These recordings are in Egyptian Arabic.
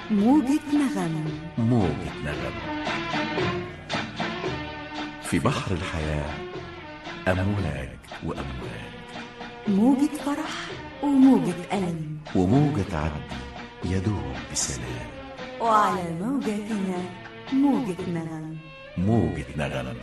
موجة نغم موجة نغم في بحر الحياة أمواج وأمواج موجة فرح وموجة ألم وموجة عدي يدوب بسلام وعلى موجتنا موجة نغم موجة نغم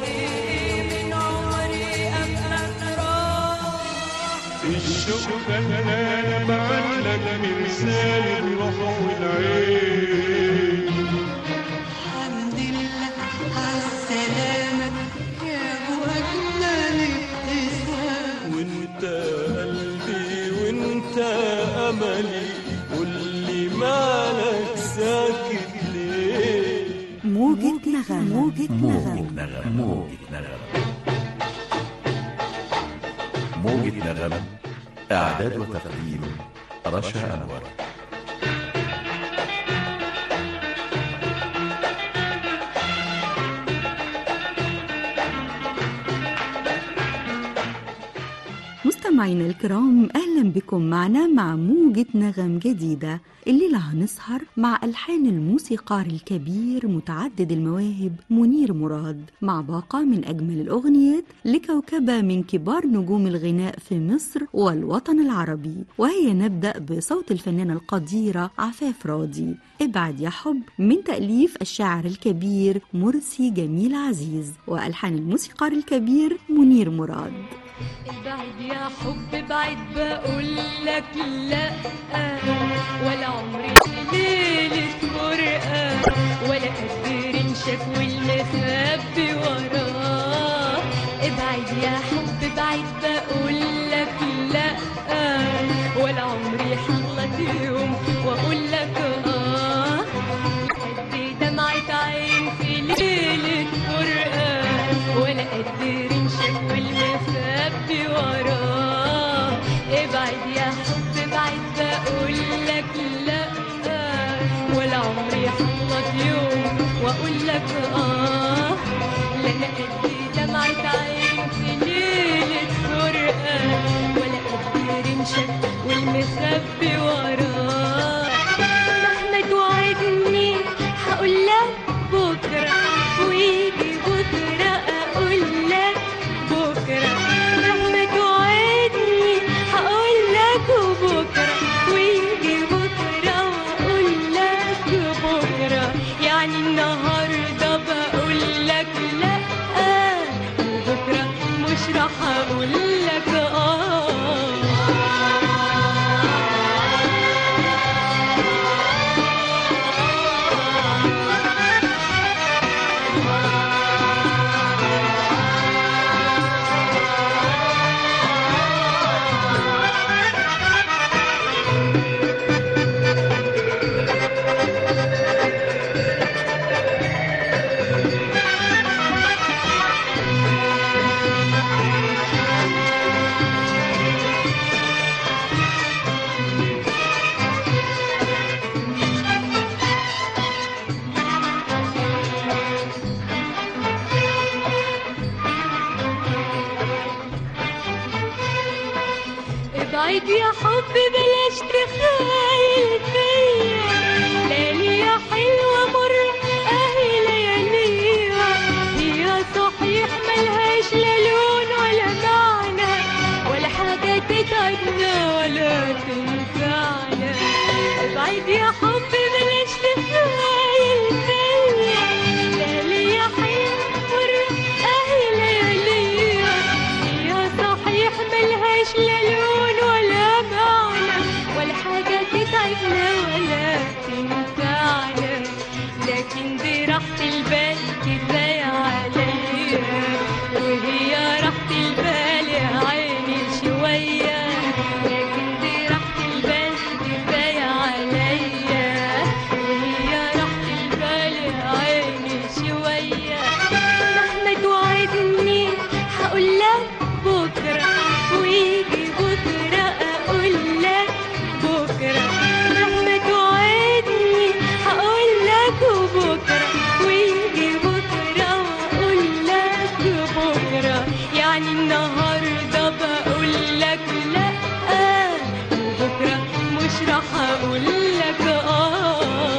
الشوق خلانا ابعت لك مرسال الروح والعين الحمد لله عالسلامة يا أبو أجمل ابتسام وانت قلبي وانت املي قولي مالك ساكت ليه موجة نغم موجة موجة نغم نغم موجة نغم موجة نغم إعداد وتقديم رشا أنور مستمعينا الكرام أهلا بكم معنا مع موجة نغم جديدة الليلة هنسهر مع ألحان الموسيقار الكبير متعدد المواهب منير مراد مع باقة من أجمل الأغنيات لكوكبة من كبار نجوم الغناء في مصر والوطن العربي وهي نبدأ بصوت الفنانة القديرة عفاف راضي ابعد يا حب من تأليف الشاعر الكبير مرسي جميل عزيز وألحان الموسيقار الكبير منير مراد ابعد يا حب بعد بقول لك لا ولا عمري في ليلة فرقة ولا قدر انشك والمخبي وراه ابعد يا حب بعد بقول لك لا ولا عمري حلت يوم واقول لك اه قد دمعة عين في ليلة فرقة ولا قد رمشك والمخبي وراه ابعد يا حب بعد بقول لك لا ولا عمري حلت يوم واقول لك اه لا انا قد دمعة عين في ليلة فرقة ولا قد رمشك والمخبي وراه مهما توعدني هقول لك بكرة ويجي بكرة أقول لك بكرة مهما توعدني هقول لك بكرة ويجي بكرة وأقول لك بكرة يعني النهاردة بقول لك لأ وبكرة مش راح أقول لك آه ابعد يا حب بلاش تخايل فيا ليالي يا حلوة مر اهي لياليها هي صحيح ملهاش لا لون ولا معنى ولا حاجة تتعبنا ولا تنفعنا ابعد يا حب بلاش تخايل فيا ليالي يا حلوة مر اهي لياليها هي صحيح ملهاش لا لون ولا معنى ولا حاجة تتعبنا ولا تنفعنا لكن دي راحة البال كفاية عليا وهي راحة البال يا عيني شوية لكن دي راحة البال كفاية عليا وهي راحة البال يا عيني شوية مهما توعدني هقول لك بكرة ويجي بكرة أقول لك بكرة مهما توعدني هقول لك بكرة ويجي بكرة وأقول لك بكرة يعني النهاردة بقول لك لأ وبكرة مش راح أقول لك آه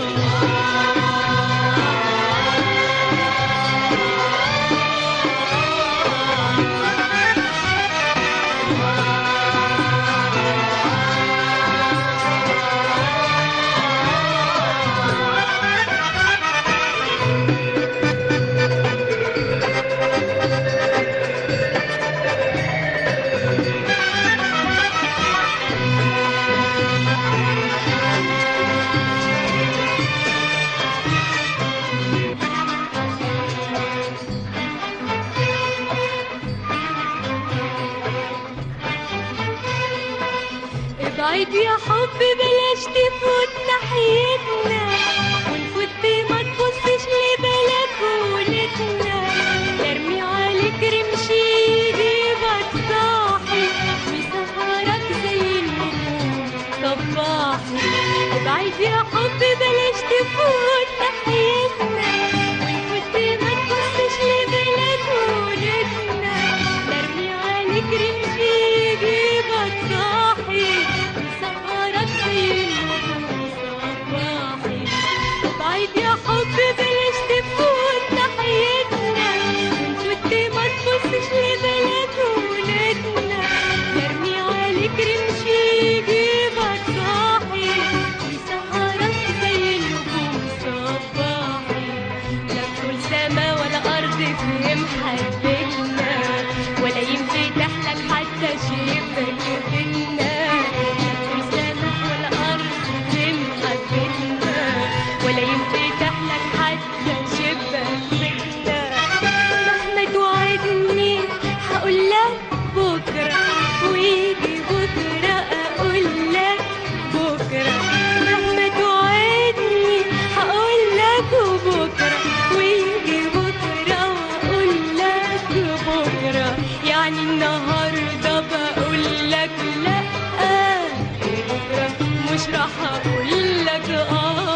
ابعد يا حب بلاش تفوت ناحيتنا ونفوت بما تبصش لبلكونتنا ترمي عليك رمشي يجيبك صاحي ويسهرك زي النجوم صباحي ابعد يا حب بلاش تفوت ناحيتنا ونفوت بما تبصش لبلكونتنا ترمي عليك رمشي يجيبك صاحي ويسهرك زي النجوم صباحي بعيد يا حب بلاش تفوت ناحيتنا ونفوت ما تبصش لبلكونتنا نرمي عليك رمشي يجيبك صاحي ويسهرك زي النجوم صباحي لا تقول سما ولا أرض فهم حبتنا ولا ينفتح لك حتى شباك بينا لا تقول سما ولا أرض فهم حبتنا ولا ينفتح لك حتى شباك بينا مهما توعدني هقول لك بكرة ويجي بكرة أقول لك بكرة مهما توعدني هقول لك بكرة ويجي بكرة وأقول لك بكرة يعني النهاردة بقول لك لأ بكرة مش راح أقول لك آه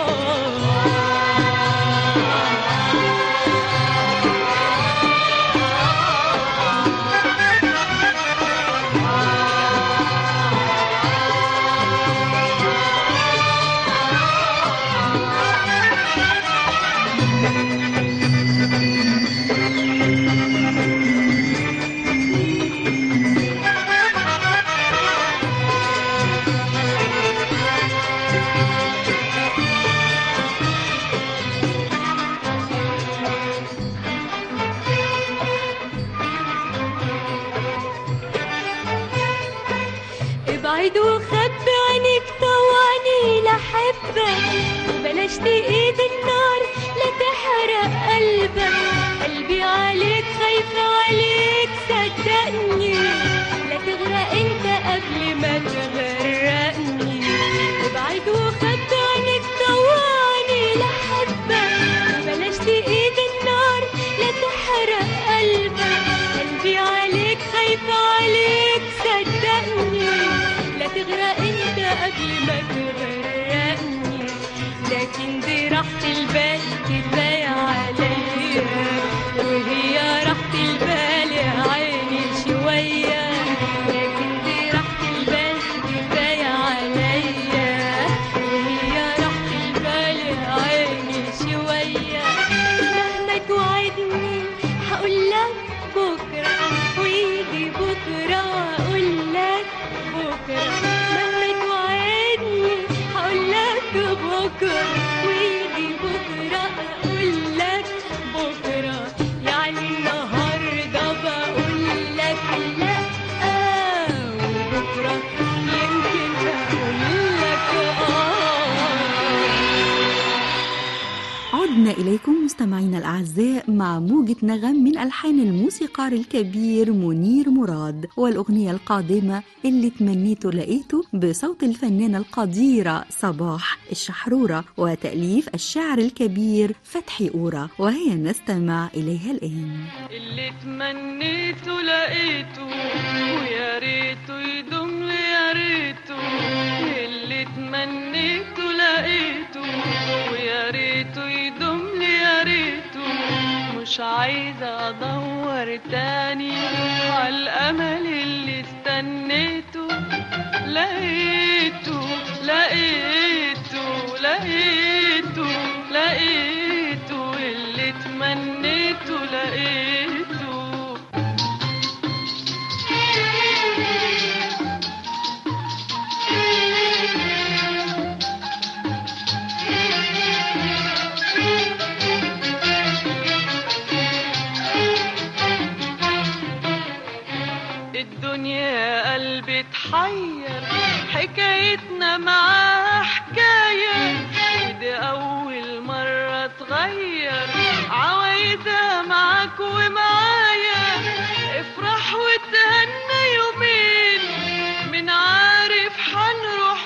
ابعد وخبي عينيك طوعني لحبك وبلاش تقيد النار لا تحرق قلبك قلبي عليك خايفة عليك صدقني لا تغرق انت قبل ما تغرقني ابعد وخبي عينيك طوعني لحبك وبلاش تقيد النار لا تحرق قلبك قلبي عليك خايفة عليك صدقني لا تغرق انت قبل ما تغرقني لكن دي راحة البال كفاية عليا وهي راحة البال يا عيني شوية لكن دي راحة البال كفاية عليا وهي راحة البال يا عيني شوية مهما توعدني هقول لك بكرة ويجي بكرة وأقول لك بكرة مهما توعدني هقول لك بكرة ويجي بكرة أقول لك بكرة يعني النهاردة بقول لك لأ وبكرة يمكن أقول لك آه عدنا إليكم مستمعينا الأعزاء مع موجة نغم من ألحان الموسيقار الكبير منير مراد والأغنية القادمة اللي تمنيته لقيته بصوت الفنانة القديرة صباح الشحرورة وتأليف الشاعر الكبير فتحي أورا وهي نستمع إليها الآن اللي تمنيته لقيته ويا ريته يدوم لي يا ريته اللي تمنيته لقيته ويا ريته يدوم لي يا ريته مش عايزة أدور تاني على الأمل اللي استنيته لقيته لقيته لقيته لقيته اللي تمنيته لقيته الدنيا قلبي تحير حكايتنا معاه حكاية ودي أول مرة تغير عوايدها معاك ومعايا افرح وتهنى يومين من عارف حنروح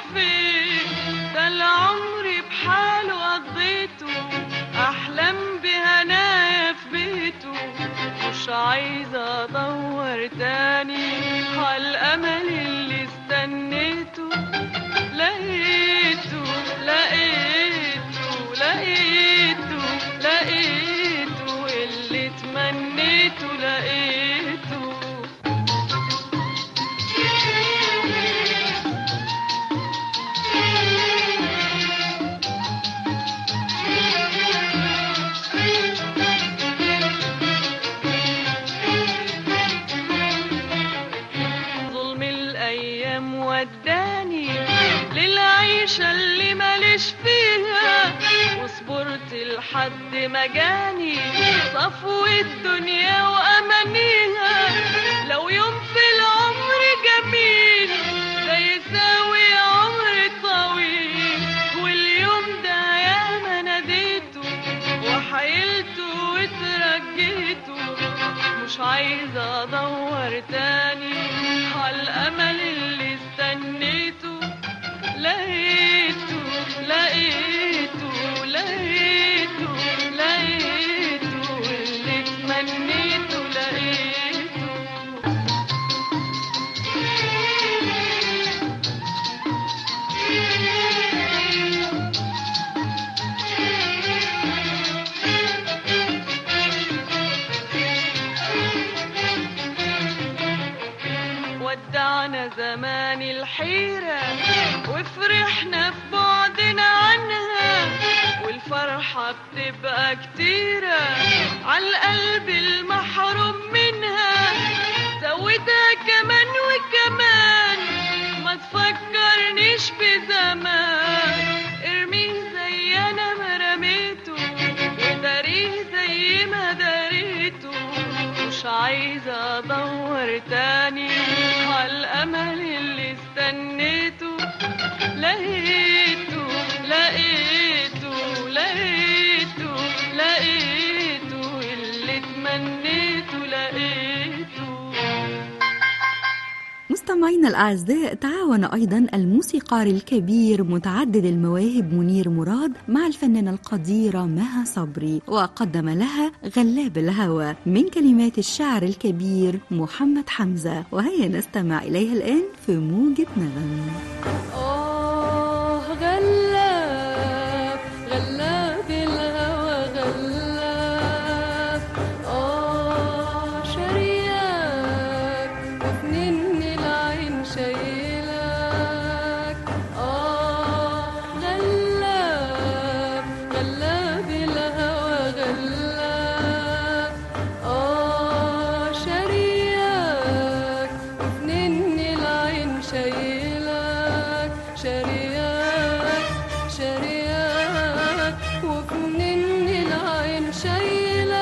مش عايزة ادور تاني عالامل اللي استنيته لقيته لقيته لقيته لقيته اللي تمنيته لقيته ظلم الايام وداني للعيشة اللي ماليش فيها وصبرت لحد ما جاني صفو الدنيا وامانيها لو يوم في العمر جميل ده يساوي عمر طويل واليوم ده يا ما ناديته وحيلته وترجيته مش عايزة ادور تاني عالامل اللي استنيته لقيته لقيته لقيته لقيته اللي تمنيته لقيته ودعنا زمان الحيرة وفرحنا في بعدنا عنها والفرحة بتبقى كتيرة عالقلب المحروم منها زودها كمان وكمان ما تفكرنيش بزمان ارميه زي انا ما رميته وداريه زي ما داريته مش عايزة ادور تاني عالامل اللي استنيته لقيته لقيته لقيته لقيته اللي تمنيته لقيته مستمعينا الأعزاء تعاون أيضا الموسيقار الكبير متعدد المواهب منير مراد مع الفنانة القديرة مها صبري وقدم لها غلاب الهوى من كلمات الشاعر الكبير محمد حمزة وهيا نستمع إليها الآن في موجة نغم آه غلاب غلاب الهوى غلاب آه شرياك وفنن العين شايلك آه غلاب غلاب الهوى غلاب آه شرياك وفنن العين شايلك شرياك شرياك وفنن العين شايلك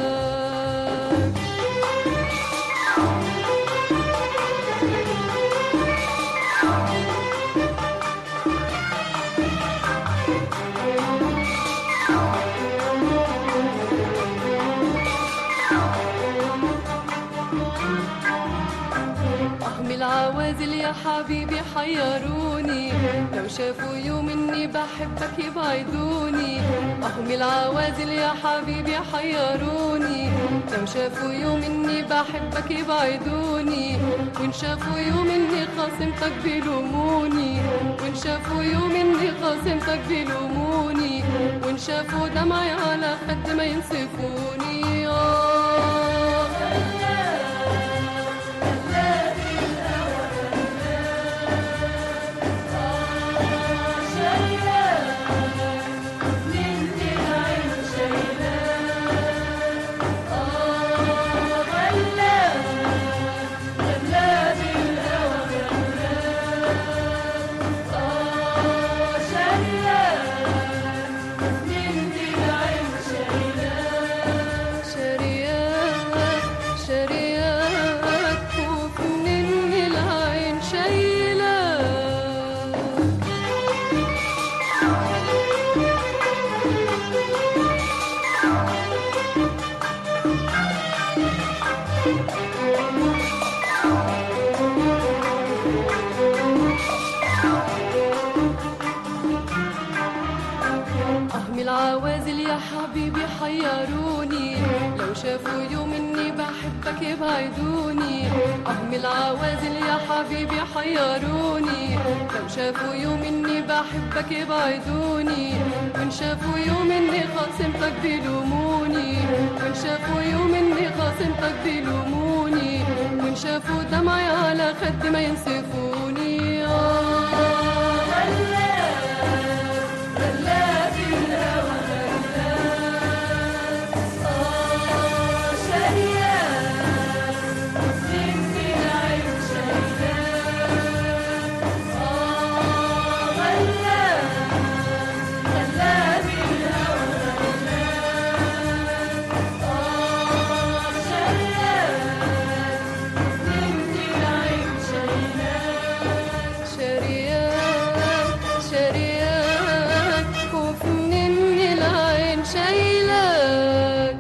أهم العوازل يا حبيبي حيروني لو شافوا يوم إني بحبك يبعدوني أهم العوازل يا حبيبي حيروني لو شافوا يوم إني بحبك يبعدوني وإن شافوا يوم إني خاصمتك بيلوموني وإن شافوا يوم إني خاصمتك بيلوموني وإن شافوا دمعي على خد ما ينصفوني آه شريان حبيبي حيروني لو شافوا يوم اني بحبك يبعدوني اهم العوازل يا حبيبي حيروني لو شافوا يوم اني بحبك يبعدوني وان شافوا يوم اني خاصمتك بيلوموني وان شافوا يوم اني خاصمتك بيلوموني وان شافوا دمعي على خدي ما ينسفوني آه شريان شريان وفي مني العين شايلك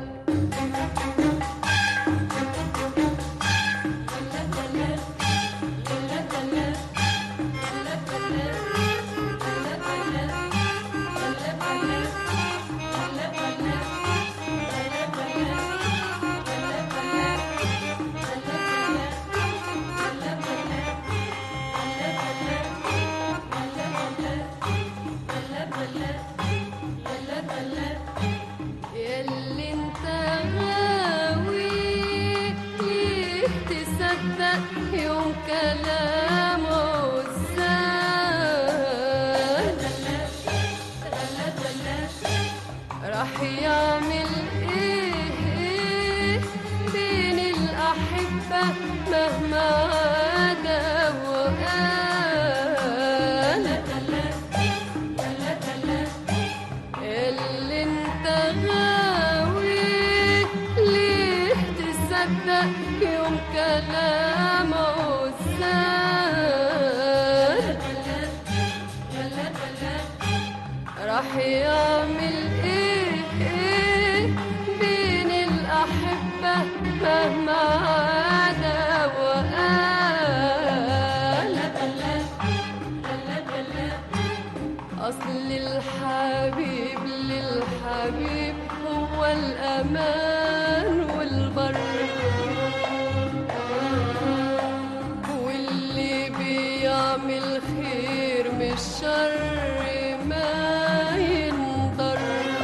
ياللي انت غاوي ليه تصدق يوم كلامه الزاد راح يعمل ايه ايه بين الأحبة مهما عدا وقال اللي انت غاوي ليه تصدق يوم كلامه الزاد راح يعمل ايه ايه بين الأحبة مهما عدا وقال أصل الحبيب للحبيب هو الأمان والبر واللي بيعمل خير مش شر ما ينضر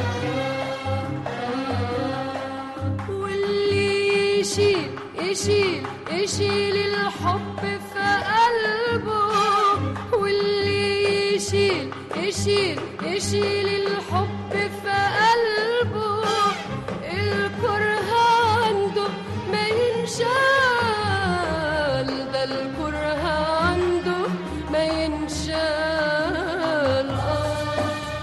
واللي يشيل يشيل يشيل الحب في قلبه واللي يشيل يشيل يشيل الحب في قلبه الكره عنده ما ينشال ده الكره عنده ما ينشال آه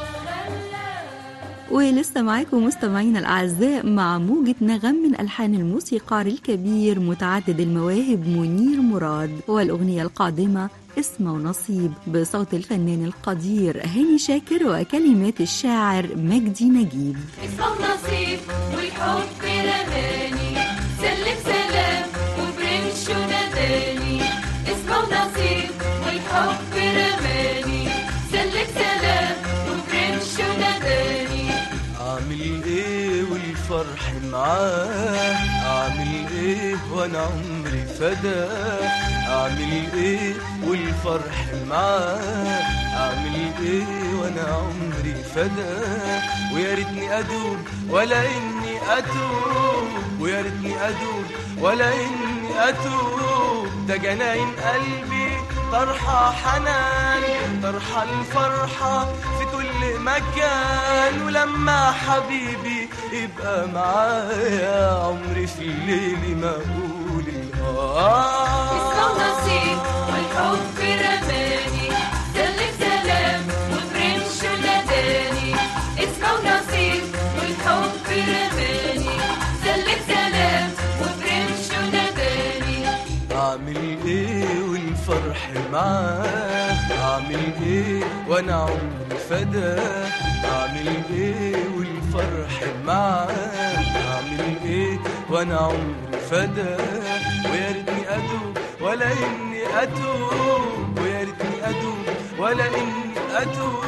ولسه معاكم مستمعينا الأعزاء مع موجة نغم من ألحان الموسيقار الكبير متعدد المواهب منير مراد والأغنية القادمة اسم ونصيب بصوت الفنان القدير هاني شاكر وكلمات الشاعر مجدي نجيب اسمه نصيب والحب رماني سلم سلام وبرمش وناداني اسمه نصيب والحب رماني سلم سلام وبرمش وناداني اعمل ايه والفرح معاه اعمل ايه وانا عمري فداه اعمل ايه والفرح معاه اعمل ايه وانا عمري فداه ويا ريتني ادوب ولا اني اتوب ويا ريتني ادوب ولا اني اتوب ده جناين قلبي طرحة حنان طرحة الفرحة في كل مكان ولما حبيبي يبقى معايا عمري في الليل ما اقول اسمه الآه نصيب والحب رماني سلم سلام وبرمش وناداني اسمه نصيب والحب رماني سلم سلام وبرمش وناداني اعمل ايه والفرح معاه اعمل ايه وانا عمري فداه اعمل ايه والفرح معاه اعمل ايه وانا عمري فداه ويا ريتني ادوب ولا اني اتوب ويا ريتني ادوب ولا اني اتوب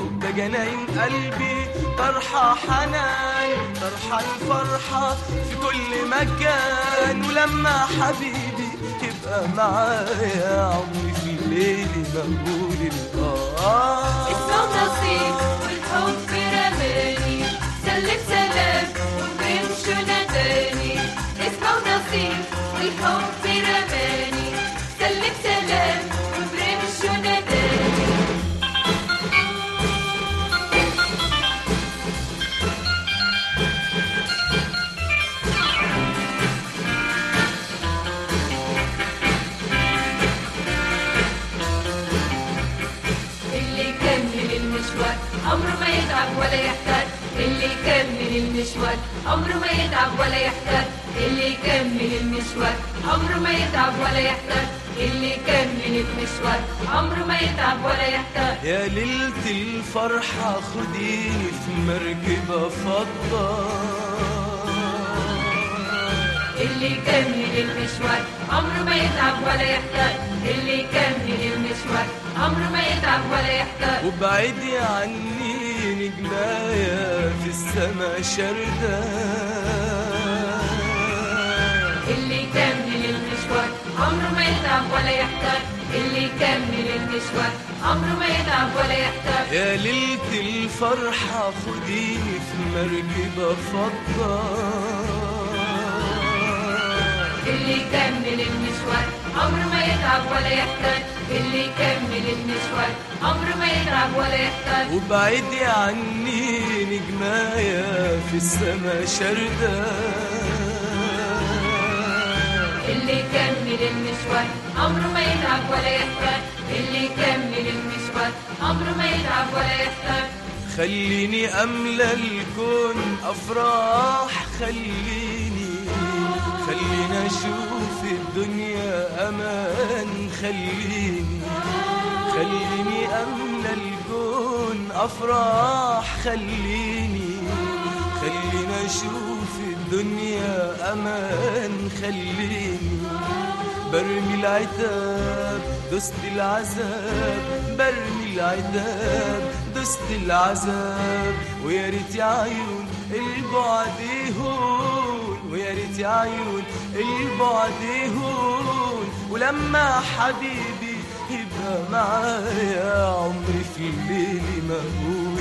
ده جناين قلبي طرحة حنان طرحة الفرحة في كل مكان ولما حبيبي يبقى معايا عمري في الليل مقبول الآه اسمه نصيب والحب رماني سلم سلام وبرمشه ناداني اسمه نصيب والحب رماني سلم سلام وبرمشه ناداني اللي يكمل المشوار عمره ما يتعب ولا يحتاج اللي يكمل المشوار عمره ما يتعب ولا يحتاج اللي يكمل المشوار عمره ما يتعب ولا يحتاج اللي يكمل المشوار عمره ما يتعب ولا يحتاج يا ليلة الفرحة خديني في مركبة فضة اللي يكمل المشوار عمره ما يتعب ولا يحتاج اللي يكمل المشوار عمره ما يتعب ولا يحتاج وبعيدي عني نجماية في السما شردة اللي يكمل المشوار عمره ما يتعب ولا يحتاج اللي يكمل المشوار عمره ما يتعب ولا يحتاج يا ليلة الفرحة خديني في مركبة فضة اللي يكمل المشوار عمره ما يتعب ولا يحتاج اللي يكمل المشوار عمره ما يتعب ولا يحتاج وبعيدي عني نجماية في السما شردة اللي يكمل المشوار عمره ما يتعب ولا يحتاج اللي يكمل المشوار عمره ما يتعب ولا يحتاج خليني أملى الكون أفراح خليني خليني أشوف الدنيا أمان خليني خليني أملى الكون أفراح خليني خليني أشوف الدنيا أمان خليني برمي العتاب دست العذاب برمي العتاب دست العذاب ويا ريت يا عيون البعد يهون ويا ريت يا عيون البعد يهون ولما حبيبي يبقى معايا عمري في الليل مقبول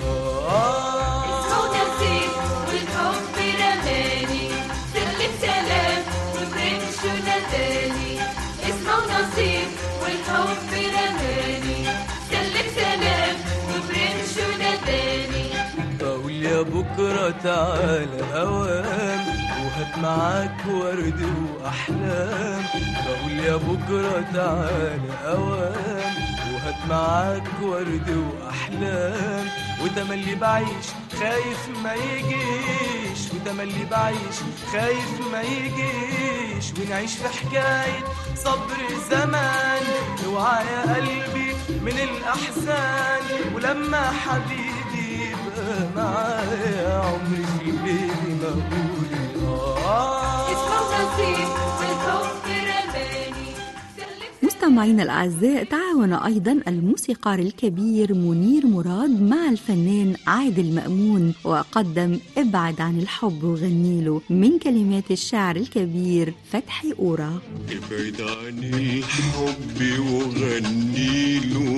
الآه اسمه نسيم والحب رماني سلم سلام وبرمشه ناداني اسمه نصيب والحب رماني سلم سلام وبرمشه ناداني بقول يا بكرة تعالى أوام وهات معاك ورد وأحلام بقول يا بكرة تعالى أوام وهات معاك ورد وأحلام وتملي بعيش خايف ما يجيش وتملي بعيش خايف ما يجيش ونعيش في حكاية صبر زمان اوعى يا قلبي من الأحزان ولما حبيبي يبقى معايا عمري في الليل مقبول اسمه آه نسيم والحب رماني سلم مستمعينا الأعزاء تعاون أيضا الموسيقار الكبير منير مراد مع الفنان عادل مأمون وقدم ابعد عن الحب وغنيله من كلمات الشاعر الكبير فتحي أورا ابعد عن الحب وغنيله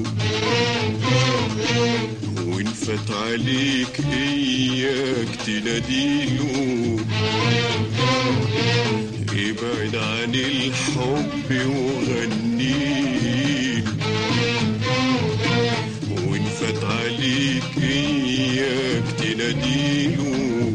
وان فات عليك اياك تناديله ابعد عن الحب وغنيله وان فات عليك اياك تناديله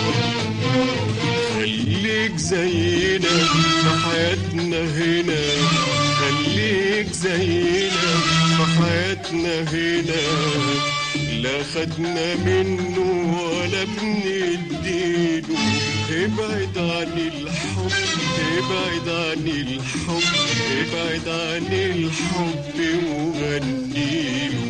خليك زينا في حياتنا هنا خليك زينا في حياتنا هنا لا خدنا منه ولا بنديله ابعد عن الحب ابعد عن الحب ابعد عن الحب وغنيله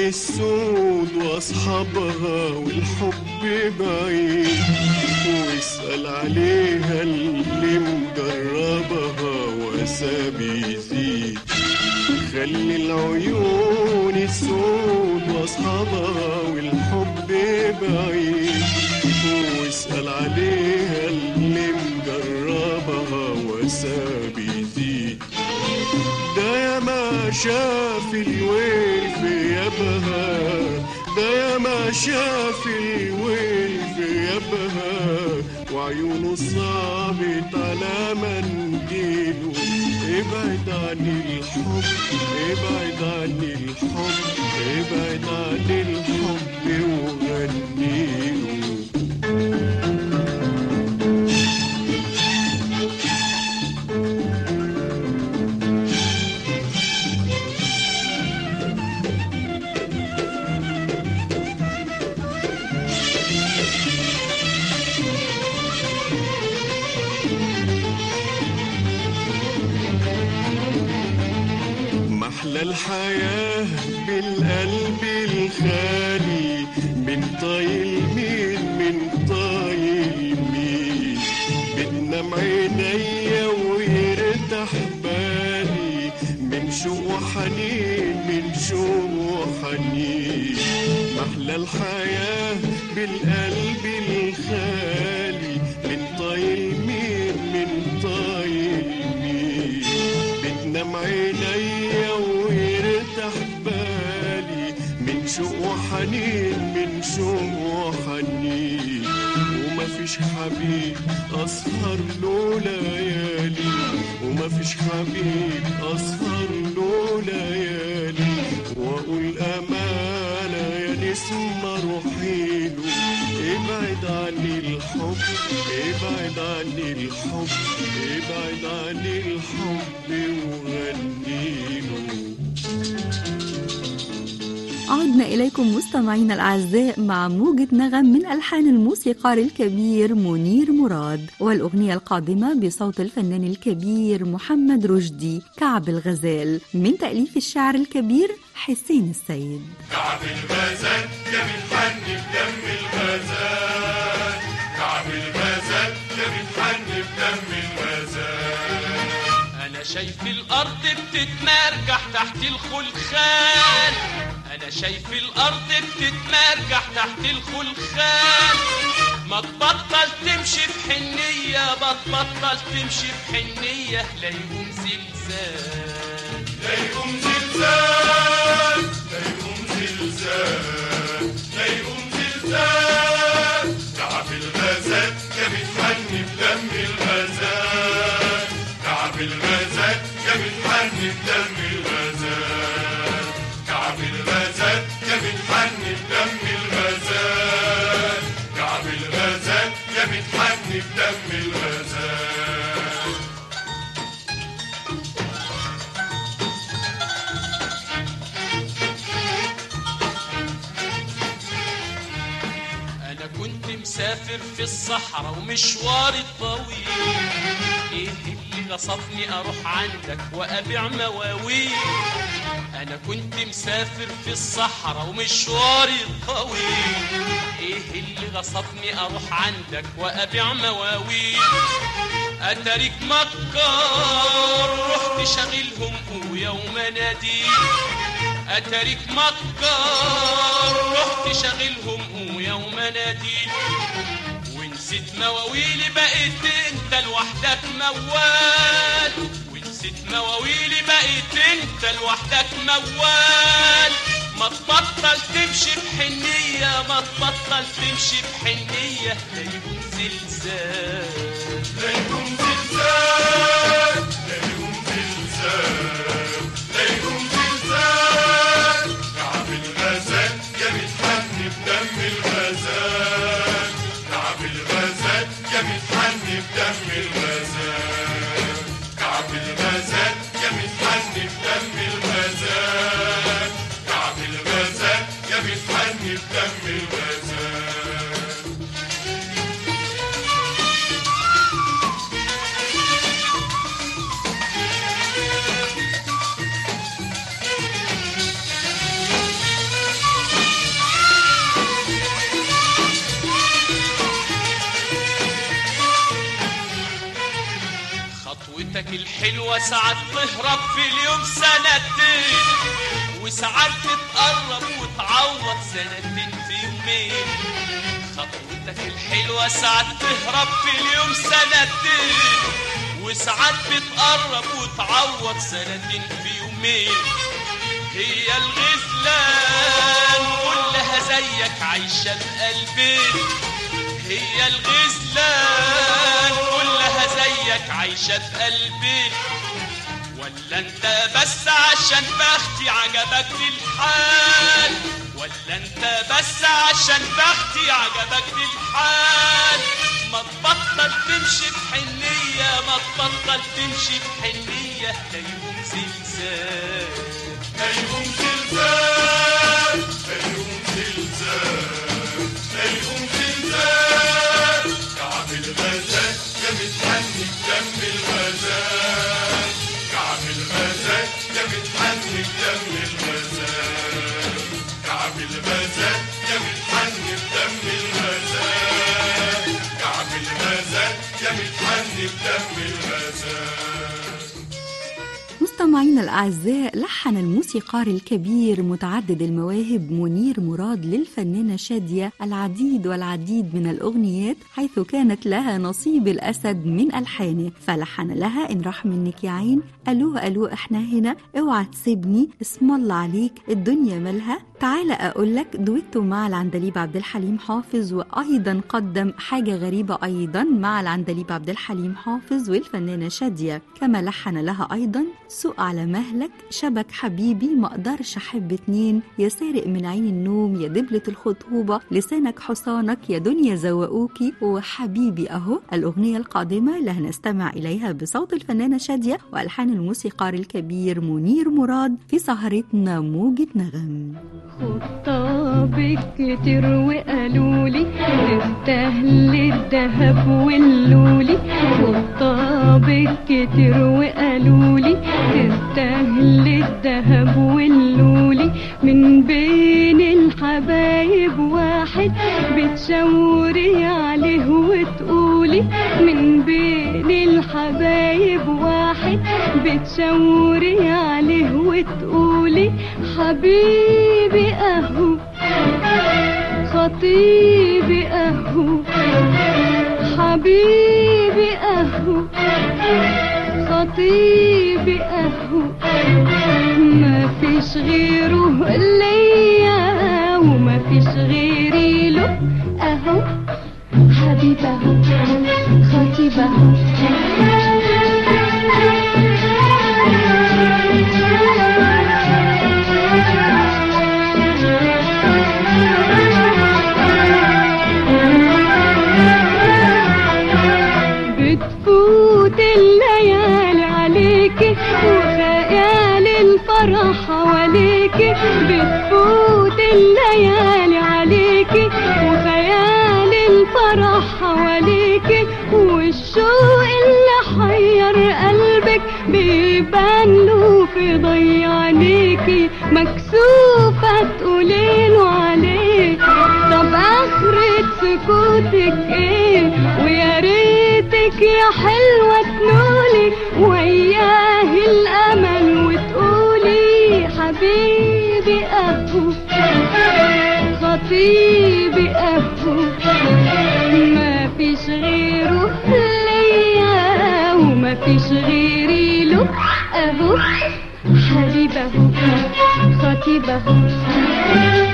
السود واصحابها والحب بعيد واسأل عليها اللي مجربها وساب يزيد خلي العيون السود واصحابها والحب بعيد واسأل عليها اللي مجربها وساب يزيد ده يا ما شاف الويل في يبها ده يا ما شاف الويل في يبها وعيونه صعبت على منديله ابعد عن الحب ابعد عن الحب ابعد عن الحب وغنيله محلى الحياة بالقلب الخالي من طايل مين من طايل مين بتنام عينيا ويرتاح بالي من شوق وحنين من شوق وحنين محلى الحياة بالقلب الخالي من طايل مين من طايل مين بتنام عينيا ويرتاح بالي من شوق وحنين من شوق وحنين ومفيش حبيب أسهر له ليالي ومفيش حبيب أسهر له ليالي وأقول أمانة يا نسمة روحي له ابعد عن الحب ابعد عن الحب ابعد عن الحب وغنيله عدنا إليكم مستمعينا الأعزاء مع موجة نغم من ألحان الموسيقار الكبير منير مراد والأغنية القادمة بصوت الفنان الكبير محمد رشدي كعب الغزال من تأليف الشاعر الكبير حسين السيد كعب الغزال يا بتحن بدم الغزال كعب الغزال يا بتحن بدم الغزال انا شايف الارض بتتمرجح تحت الخلخال انا شايف الارض بتتمرجح تحت الخلخال ما تبطل تمشي في حنية بتبطل تمشي في حنية لا يقوم زلزال لا يقوم زلزال لا يقوم زلزال لا يقوم زلزال كعب الغزال يا بتحن بدم الغزال كعب الغزال يا بتحن بدم الغزال كعب الغزال يا بتحن بدم الغزال كعب الغزال يا بتحن بدم الغزال انا كنت مسافر في الصحراء ومشواري طويل ايه اللي غصبني اروح عندك وابيع مواويل انا كنت مسافر في الصحراء ومشواري طويل ايه اللي غصبني اروح عندك وابيع مواويل اتاريك مكار رحت شغلهم ويوم نادي اتاريك مكار رحت شغلهم ويوم نادي ونسيت مواويلي بقيت انت لوحدك موال ونسيت مواويلي بقيت انت لوحدك موال ما تبطل تمشي بحنية ما تبطل تمشي بحنية لا يكون زلزال لا يقوم زلزال لا يقوم زلزال لا يقوم زلزال كعب الغزال يا بتحن بدم الغزال كعب الغزال يا بتحن بدم الغزال كعب الغزال يا بتحن بدم الغزال كعب الغزال يا بتحن بدم الغزال الحلوة ساعات تهرب في اليوم سنتين وساعات تتقرب وتعوض سنتين في يومين خطوتك الحلوة ساعات تهرب في اليوم سنتين وساعات بتقرب وتعوض سنتين في يومين هي الغزلان كلها زيك عايشة بقلبين هي الغزلان كلها زيك عايشة بقلبين ولا انت بس عشان بختي عجبك الحال ولا انت بس عشان بختي عجبك الحال ما تبطل تمشي بحنية ما تبطل تمشي بحنية لا يقوم زلزال لا يقوم زلزال لا يقوم زلزال لا يقوم زلزال كعب الغزال يا متحني بدم الغزال كعب الغزال يا متحني بدم الغزال كعب الغزال يا متحني بدم الغزال كعب الغزال يا متحني بدم الغزال مستمعينا الأعزاء لحن الموسيقار الكبير متعدد المواهب منير مراد للفنانة شادية العديد والعديد من الأغنيات حيث كانت لها نصيب الأسد من ألحانه فلحن لها إن راح منك يا عين ألو ألو إحنا هنا اوعى تسيبني اسم الله عليك الدنيا مالها تعالى أقول لك دويتو مع العندليب عبد الحليم حافظ وأيضا قدم حاجة غريبة أيضا مع العندليب عبد الحليم حافظ والفنانة شادية كما لحن لها أيضا سوق على مهلك شبك حبيبي ما اقدرش احب اتنين يا سارق من عين النوم يا دبلة الخطوبة لسانك حصانك يا دنيا زوقوكي وحبيبي اهو الاغنية القادمة اللي هنستمع اليها بصوت الفنانة شادية والحان الموسيقار الكبير منير مراد في سهرتنا موجة نغم خطابك كتير وقالولي تستاهل الذهب واللولي خطابك كتير وقالولي تستاهل الذهب واللولي من بين الحبايب واحد بتشاوري عليه وتقولي من بين الحبايب واحد بتشاوري عليه وتقولي حبيبي اهو خطيبي اهو حبيبي اهو خطيبي اهو ما فيش غيره ليا وما فيش غيري له اهو حبيبي اهو خطيبي اهو بتفوت الليالي عليكي وخيال الفرح حواليكي بتفوت الليالي عليكي وخيال الفرح حواليكي والشوق اللي حير قلبك بيبان له في ضي عينيكي مكسوفة تقوليله عليه طب آخرة سكوتك ايه ويا ريتك يا حلوة تنولي وياه الأمل وتقولي حبيبي أهو خطيبي أهو ما فيش غيره ليا وما فيش غيري له أهو حبيبي أهو خطيبي أهو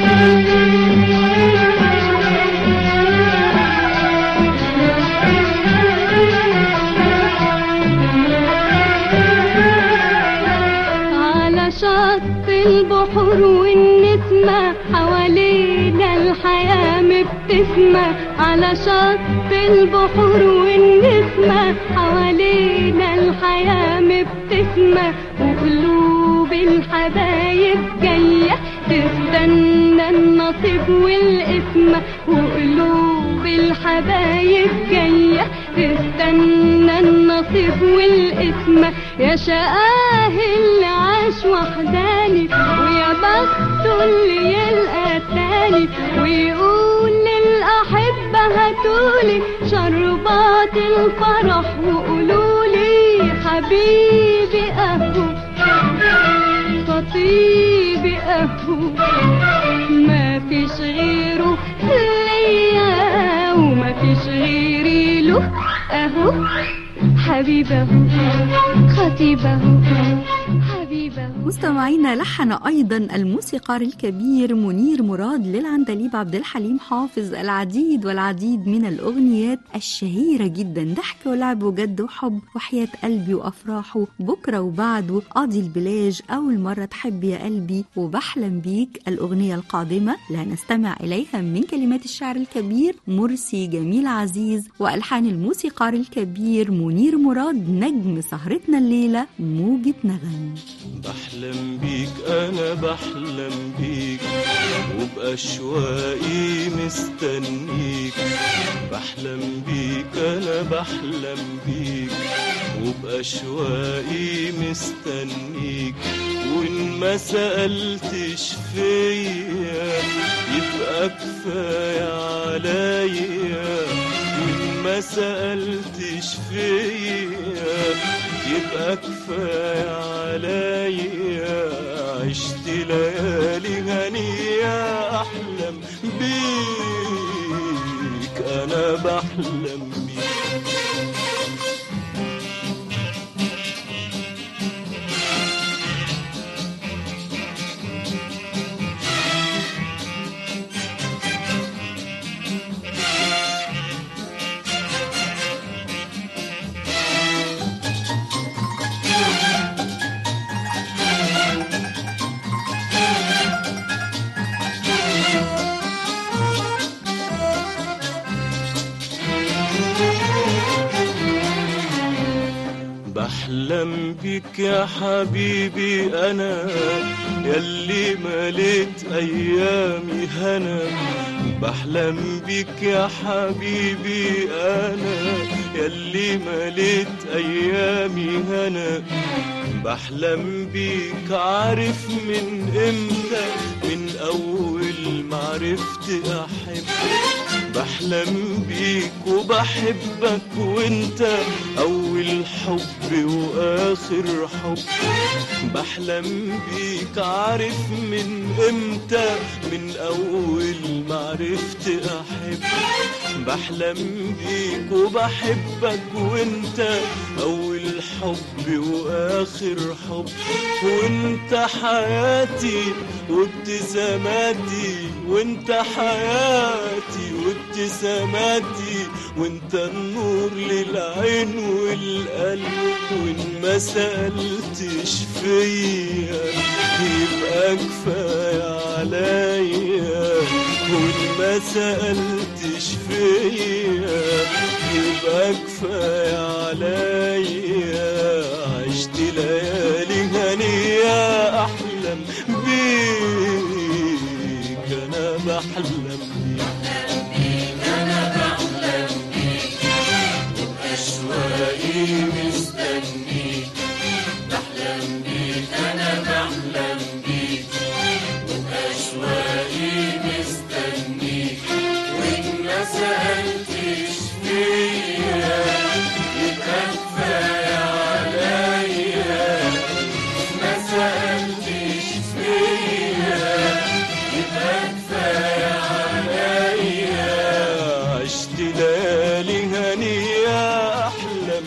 على شط البحور والنسمة حوالينا الحياة مبتسمة على شط البحور والنسمة حوالينا الحياة مبتسمة وقلوب الحبايب جاية تستنى النصيب والقسمة وقلوب الحبايب جاية تستنى النصيب والقسمة يا شقاه اللي عاش وحداني ويا بخته اللي يلقى تاني ويقول للأحبة هاتولي شربات الفرح وقولولي حبيبي أهو خطيبي أهو ما فيش غيره ليا وما فيش غيري له أهو حبيبه خطيبه حبيبه مستمعينا لحن أيضا الموسيقار الكبير منير مراد للعندليب عبد الحليم حافظ العديد والعديد من الأغنيات الشهيرة جدا ضحك ولعب وجد وحب وحياة قلبي وأفراحه بكرة وبعده قاضي البلاج أول مرة تحب يا قلبي وبحلم بيك الأغنية القادمة لا نستمع إليها من كلمات الشعر الكبير مرسي جميل عزيز وألحان الموسيقار الكبير منير مراد نجم سهرتنا الليلة موجة نغم بحلم بيك انا بحلم بيك وبأشواقي مستنيك بحلم بيك انا بحلم بيك وبأشواقي مستنيك وان ما سألتش فيا يبقى كفاية عليا وان ما سألتش فيا يبقى كفاية عليا عشت ليالي هنية أحلم بيك أنا بحلم بيك بحلم بيك يا حبيبي انا يلي مليت ايامي هنا بحلم بيك يا حبيبي انا يلي مليت ايامي هنا بحلم بيك عارف من امتى من اول ما عرفت احب بحلم بيك وبحبك وانت اول حب واخر حب بحلم بيك عارف من امتى من اول ما عرفت احب بحلم بيك وبحبك وانت اول حب واخر حب وانت حياتي وابتساماتي وانت حياتي وابتساماتي وانت النور للعين والقلب وان ما سألتش فيا يبقى كفاية عليا وان ما سألتش فيا يبقى كفاية عليا عشت ليالي هنية أحلم بيك أنا بحلم بيك أشواقي مستنيك بحلم بيك أنا بحلم بيك وبأشواقي مستنيك وإن ما سألتش فيا يبقى كفاية عليا ما سألتش فيا يبقى كفاية عليا عشت ليالي هنية أحلم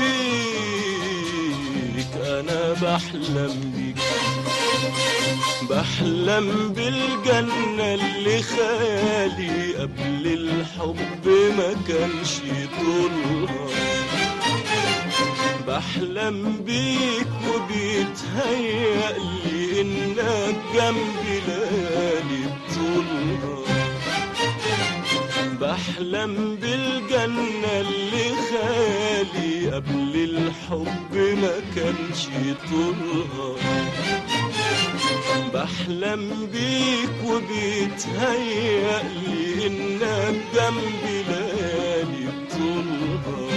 بيك أنا بحلم بيك بحلم بالجنة اللي خيالي قبل الحب ما كانش طولها بحلم بيك وبيتهيألي إنك جنبي ليالي بطولها بحلم بالجنة اللي خالي قبل الحب ما كانش طولها بحلم بيك وبيتهيألي إنك جنبي ليالي بطولها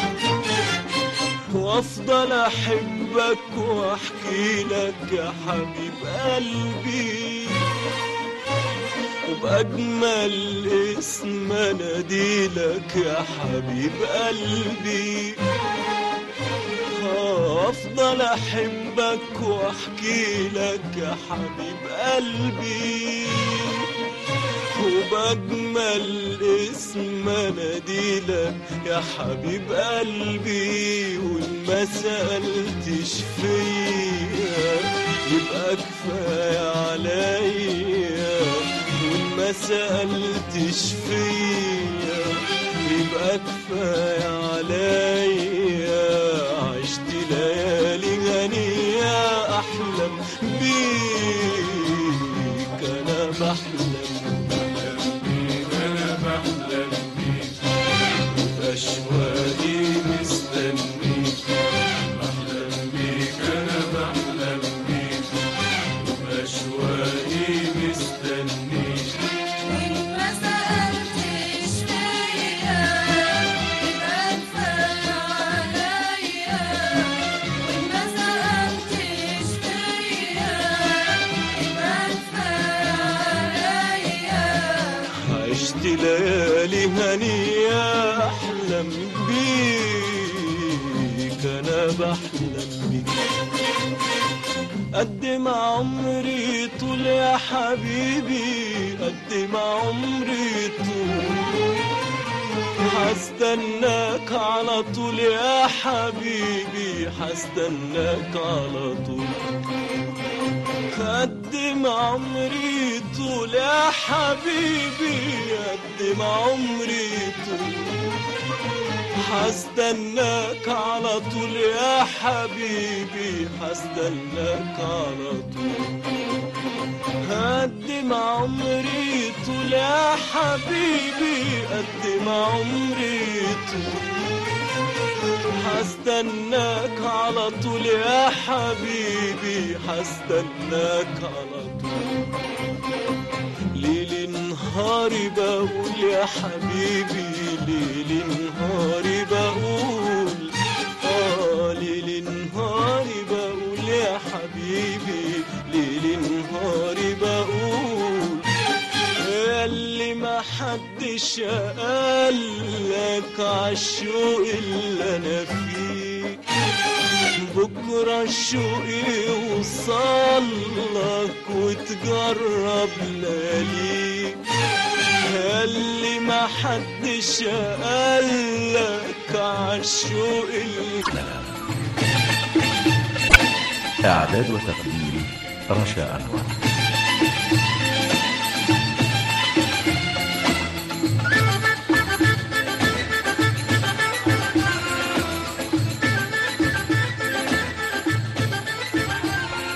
وافضل احبك واحكي لك يا حبيب قلبي وبأجمل اسم اناديلك يا حبيب قلبي افضل احبك واحكي لك يا حبيب قلبي وبجمل اسم اناديلك يا حبيب قلبي وان ما سالتش فيا يبقى كفايه عليا وان ما سالتش فيا يبقى كفايه عليا عشت ليالي غنية أحلم بيك أنا بحلم بيك أنا بحلم بيك أشواقي مستنيك بحلم بيك أنا بحلم بيك أشواقي مستنيك وإن ما سألتش فيا يبقى كفاية عليا وإن ما سألتش فيا يبقى كفاية عليا عشت ليالي هنية أحلم بيك أنا بحلم بيك قد ما عمري طول يا حبيبي قد ما عمري طول هستناك على طول يا حبيبي هستناك على طول قد ما عمري طول يا حبيبي قد ما عمري طول هستناك على طول يا حبيبي هستناك على طول قد ما عمري طول يا حبيبي قد ما عمري طول هستناك على طول يا حبيبي هستناك على طول ليل نهاري بقول يا حبيبي ليل نهاري بقول اه ليل نهاري بقول يا حبيبي ليل نهاري بقول اللي ما حدش قالك عالشوق اللي انا فيه بكرة الشوق يوصلك وتجرب لياليك اللي ما حدش قالك عالشوق اللي إعداد وتقديم رشا أنور